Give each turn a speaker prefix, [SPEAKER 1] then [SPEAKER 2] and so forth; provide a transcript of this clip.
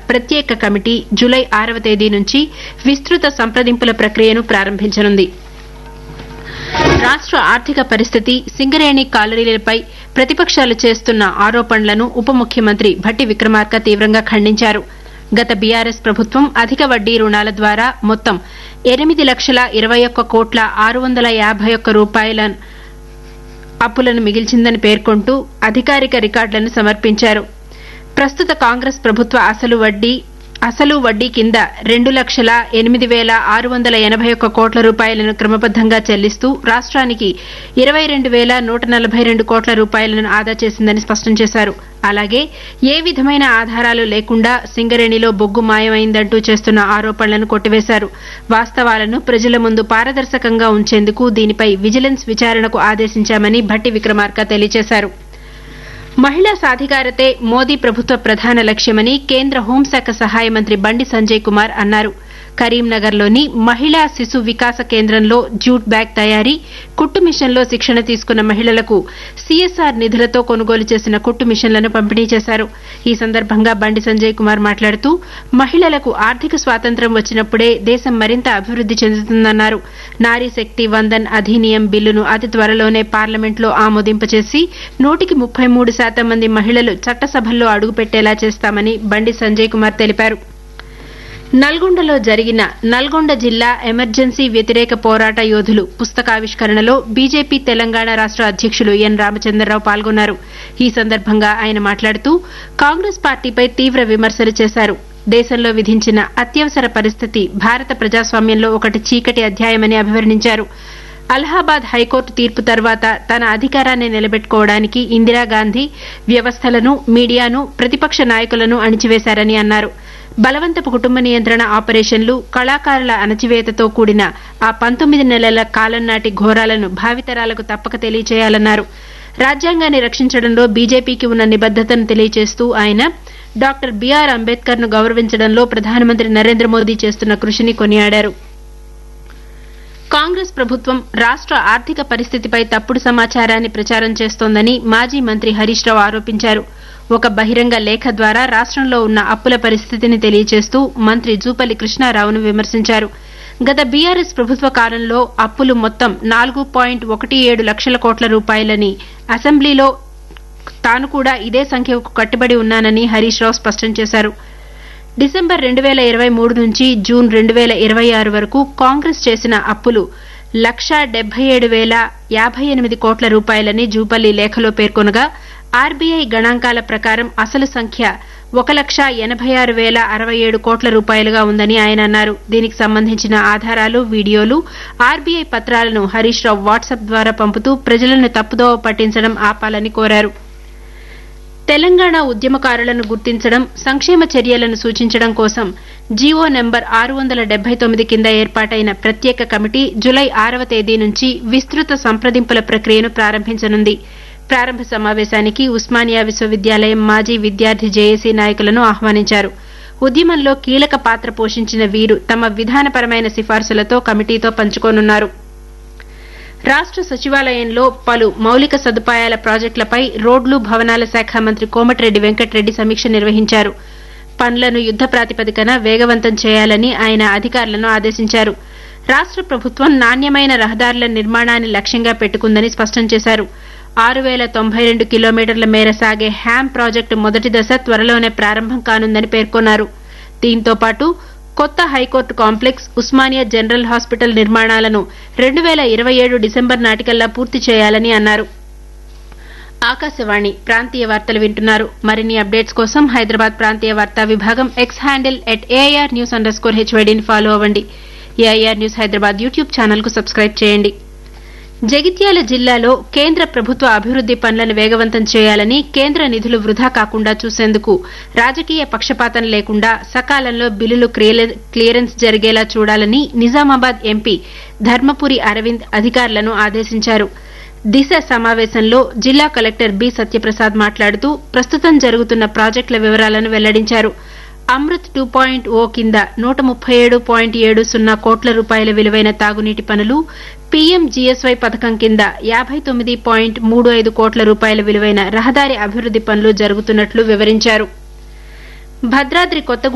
[SPEAKER 1] ప్రత్యేక committee July ఆరవ తేదీ నుంచి విస్తృత సంప్రదింపుల ప్రక్రియను ప్రారంభించనుంది రాష్ట్ర ఆర్థిక పరిస్థితి సింగరేణి కాలనీలపై ప్రతిపక్షాలు చేస్తున్న ఆరోపణలను ఉప ముఖ్యమంత్రి భట్టి విక్రమార్క తీవ్రంగా ఖండించారు గత బీఆర్ఎస్ ప్రభుత్వం అధిక వడ్డీ రుణాల ద్వారా మొత్తం ఎనిమిది లక్షల ఇరవై ఒక్క కోట్ల ఆరు వందల యాభై ఒక్క రూపాయల అప్పులను మిగిల్చిందని పేర్కొంటూ అధికారిక రికార్డులను సమర్పించారు ప్రస్తుత కాంగ్రెస్ ప్రభుత్వ అసలు వడ్డీ అసలు వడ్డీ కింద రెండు లక్షల ఎనిమిది వేల ఆరు వందల ఎనభై ఒక్క కోట్ల రూపాయలను క్రమబద్దంగా చెల్లిస్తూ రాష్ట్రానికి ఇరవై రెండు వేల నూట నలభై రెండు కోట్ల రూపాయలను ఆదా చేసిందని స్పష్టం చేశారు అలాగే ఏ విధమైన ఆధారాలు లేకుండా సింగరేణిలో బొగ్గు మాయమైందంటూ చేస్తున్న ఆరోపణలను కొట్టివేశారు వాస్తవాలను ప్రజల ముందు పారదర్శకంగా ఉంచేందుకు దీనిపై విజిలెన్స్ విచారణకు ఆదేశించామని భట్టి విక్రమార్క తెలియజేశారు మహిళా సాధికారతే మోదీ ప్రభుత్వ ప్రధాన లక్ష్యమని కేంద్ర హోంశాఖ సహాయ మంత్రి బండి సంజయ్ కుమార్ అన్నారు కరీంనగర్లోని మహిళా శిశు వికాస కేంద్రంలో జూట్ బ్యాగ్ తయారీ కుట్టు మిషన్లో శిక్షణ తీసుకున్న మహిళలకు సీఎస్ఆర్ నిధులతో కొనుగోలు చేసిన కుట్టు మిషన్లను పంపిణీ చేశారు ఈ సందర్భంగా బండి సంజయ్ కుమార్ మాట్లాడుతూ మహిళలకు ఆర్థిక స్వాతంత్ర్యం వచ్చినప్పుడే దేశం మరింత అభివృద్ది చెందుతుందన్నారు నారీ శక్తి వందన్ అధినియం బిల్లును అతి త్వరలోనే పార్లమెంట్లో ఆమోదింపచేసి నూటికి ముప్పై మూడు శాతం మంది మహిళలు చట్టసభల్లో అడుగుపెట్టేలా చేస్తామని బండి సంజయ్ కుమార్ తెలిపారు నల్గొండలో జరిగిన నల్గొండ జిల్లా ఎమర్జెన్సీ వ్యతిరేక పోరాట యోధులు పుస్తకావిష్కరణలో బీజేపీ తెలంగాణ రాష్ట అధ్యక్షులు ఎన్ రామచంద్రరావు పాల్గొన్నారు ఈ సందర్భంగా ఆయన మాట్లాడుతూ కాంగ్రెస్ పార్టీపై తీవ్ర విమర్శలు చేశారు దేశంలో విధించిన అత్యవసర పరిస్థితి భారత ప్రజాస్వామ్యంలో ఒకటి చీకటి అధ్యాయమని అభివర్ణించారు అలహాబాద్ హైకోర్టు తీర్పు తర్వాత తన అధికారాన్ని నిలబెట్టుకోవడానికి ఇందిరాగాంధీ వ్యవస్థలను మీడియాను ప్రతిపక్ష నాయకులను అణిచివేశారని అన్నారు బలవంతపు కుటుంబ నియంత్రణ ఆపరేషన్లు కళాకారుల అణచివేతతో కూడిన ఆ పంతొమ్మిది నెలల కాలం నాటి ఘోరాలను భావితరాలకు తప్పక తెలియచేయాలన్నారు రాజ్యాంగాన్ని రక్షించడంలో బీజేపీకి ఉన్న నిబద్దతను తెలియజేస్తూ ఆయన డాక్టర్ బీఆర్ అంబేద్కర్ ను గౌరవించడంలో ప్రధానమంత్రి నరేంద్ర మోదీ చేస్తున్న కృషిని కొనియాడారు కాంగ్రెస్ ప్రభుత్వం రాష్ట ఆర్థిక పరిస్థితిపై తప్పుడు సమాచారాన్ని ప్రచారం చేస్తోందని మాజీ మంత్రి హరీష్ రావు ఆరోపించారు ఒక బహిరంగ లేఖ ద్వారా రాష్టంలో ఉన్న అప్పుల పరిస్థితిని తెలియజేస్తూ మంత్రి జూపల్లి కృష్ణారావును విమర్శించారు గత బీఆర్ఎస్ ప్రభుత్వ కాలంలో అప్పులు మొత్తం నాలుగు పాయింట్ ఒకటి ఏడు లక్షల కోట్ల రూపాయలని అసెంబ్లీలో తాను కూడా ఇదే సంఖ్యకు కట్టుబడి ఉన్నానని హరీష్ రావు స్పష్టం చేశారు డిసెంబర్ రెండు వేల ఇరవై మూడు నుంచి జూన్ రెండు వేల ఇరవై ఆరు వరకు కాంగ్రెస్ చేసిన అప్పులు లక్షా డెబ్బై ఏడు వేల యాభై ఎనిమిది కోట్ల రూపాయలని జూపల్లి లేఖలో పేర్కొనగా ఆర్బీఐ గణాంకాల ప్రకారం అసలు సంఖ్య ఒక లక్ష ఎనభై ఆరు వేల అరవై ఏడు కోట్ల రూపాయలుగా ఉందని ఆయన అన్నారు దీనికి సంబంధించిన ఆధారాలు వీడియోలు ఆర్బీఐ పత్రాలను హరీష్ రావు వాట్సాప్ ద్వారా పంపుతూ ప్రజలను తప్పుదోవ పట్టించడం ఆపాలని కోరారు తెలంగాణ ఉద్యమకారులను గుర్తించడం సంక్షేమ చర్యలను సూచించడం కోసం జీవో నెంబర్ ఆరు వందల డెబ్బై తొమ్మిది కింద ఏర్పాటైన ప్రత్యేక కమిటీ జులై ఆరవ తేదీ నుంచి విస్తృత సంప్రదింపుల ప్రక్రియను ప్రారంభించనుంది ప్రారంభ సమావేశానికి ఉస్మానియా విశ్వవిద్యాలయం మాజీ విద్యార్థి జేఏసీ నాయకులను ఆహ్వానించారు ఉద్యమంలో కీలక పాత్ర పోషించిన వీరు తమ విధానపరమైన సిఫార్సులతో కమిటీతో పంచుకోనున్నారు రాష్ట సచివాలయంలో పలు మౌలిక సదుపాయాల ప్రాజెక్టులపై రోడ్లు భవనాల శాఖ మంత్రి కోమటిరెడ్డి వెంకటరెడ్డి సమీక్ష నిర్వహించారు పనులను యుద్ద ప్రాతిపదికన వేగవంతం చేయాలని ఆయన అధికారులను ఆదేశించారు రాష్ట ప్రభుత్వం నాణ్యమైన రహదారుల నిర్మాణాన్ని లక్ష్యంగా పెట్టుకుందని స్పష్టం చేశారు ఆరు వేల తొంభై రెండు కిలోమీటర్ల మేర సాగే హ్యామ్ ప్రాజెక్టు మొదటి దశ త్వరలోనే ప్రారంభం కానుందని పేర్కొన్నారు దీంతో పాటు కొత్త high court complex Osmania general hospital నిర్మాణాలను రెండు వేల ఇరవై ఏడు డిసెంబర్ నాటికల్లా పూర్తి చేయాలని అన్నారు ఆకాశవాణి ప్రాంతీయ వార్తలు వింటున్నారు మరిన్ని అప్డేట్స్ కోసం హైదరాబాద్ ప్రాంతీయ వార్తా విభాగం X handle at AIR news under score హెచ్వైడీని ఫాలో అవ్వండి AIR news Hyderabad YouTube channel కు సబ్స్క్రైబ్ చేయండి జగిత్యాల జిల్లాలో కేంద్ర ప్రభుత్వ అభివృద్ది పనులను వేగవంతం చేయాలని కేంద్ర నిధులు వృధా కాకుండా చూసేందుకు రాజకీయ పక్షపాతం లేకుండా సకాలంలో బిల్లులు క్లియరెన్స్ జరిగేలా చూడాలని నిజామాబాద్ ఎంపీ ధర్మపురి అరవింద్ అధికారులను ఆదేశించారు దిశ సమావేశంలో జిల్లా కలెక్టర్ బి సత్యప్రసాద్ మాట్లాడుతూ ప్రస్తుతం జరుగుతున్న ప్రాజెక్టుల వివరాలను వెల్లడించారు అమృత్ టూ పాయింట్ ఓ కింద నూట ముప్పై ఏడు పాయింట్ ఏడు సున్నా కోట్ల రూపాయల విలువైన తాగునీటి పనులు పీఎం జీఎస్వై పథకం కింద యాబై తొమ్మిది పాయింట్ మూడు ఐదు కోట్ల రూపాయల విలువైన రహదారి అభివృద్ది పనులు జరుగుతున్నట్లు వివరించారు భద్రాద్రి కొత్త